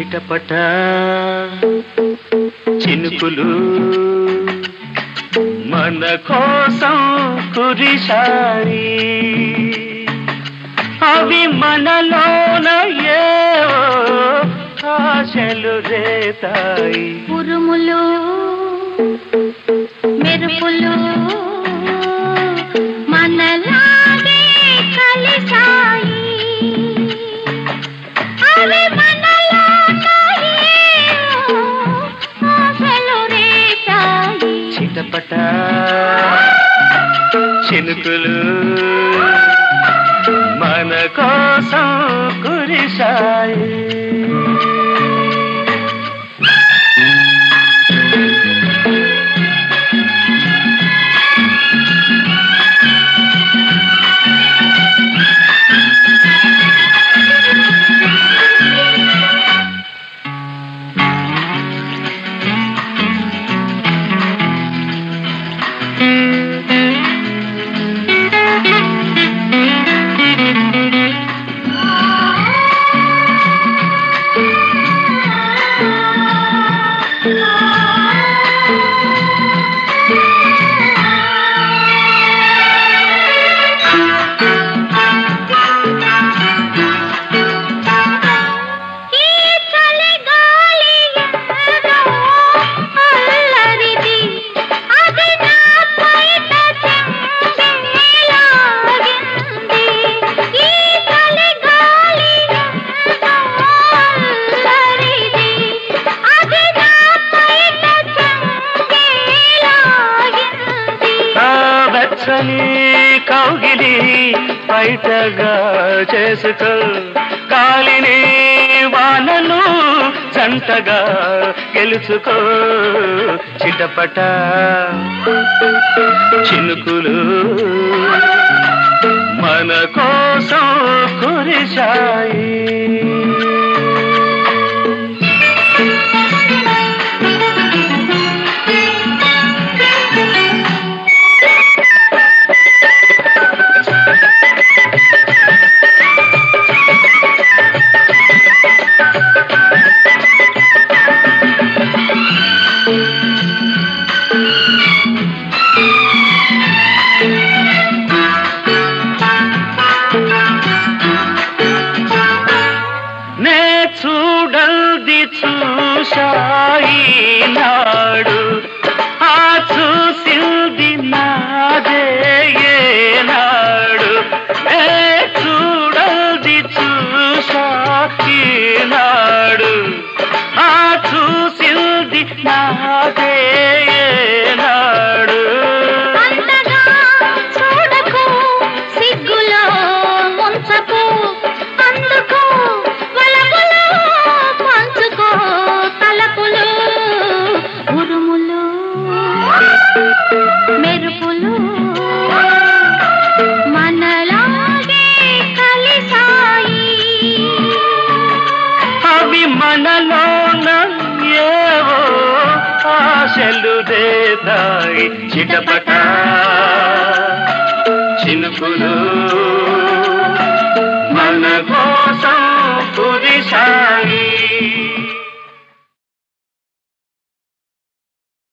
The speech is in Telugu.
చిటపట చినుకులు మన కోసం కురిశాయి అవి మనలోన ఏవో ఆశలు రేతాయి ఉరుములు మెరుపులు మనలాగే కలిసాయి అవి మనలో ఆశలు రేపాయి చిటపట చినుకులు మన కోసం కురిశాయి ఈ చలి గాలి ఎంతో అల్లరిది అది నా పైట చెంగేలాగింది ఈ చలి గాలి ఎంతో అల్లరిది అది నా పైట చెంగేలాగింది ఆ వెచ్చని కౌగిలి బయటగా చేసుకో గాలిని వానను జంటగా గెలుచుకో చిటపట చినుకులు మన కోసం కురిశాయి నే చూడల్ది చూశాయి నాడు ఆ చూసింది నాదే ఏనాడు నే చూడల్ది చూశాయి నాడు ఆ చూసింది నాదే ఏనాడు అంతగా చూడకు సిగ్గులో ముంచకు అందుకు వలపులు పంచుకో తలపులు ఉరుములు మెరుపులు మనలాగే కలిసాయి అవి మనలోన ఏవో ఆశలు రేతాయి చిటపట చినుకులు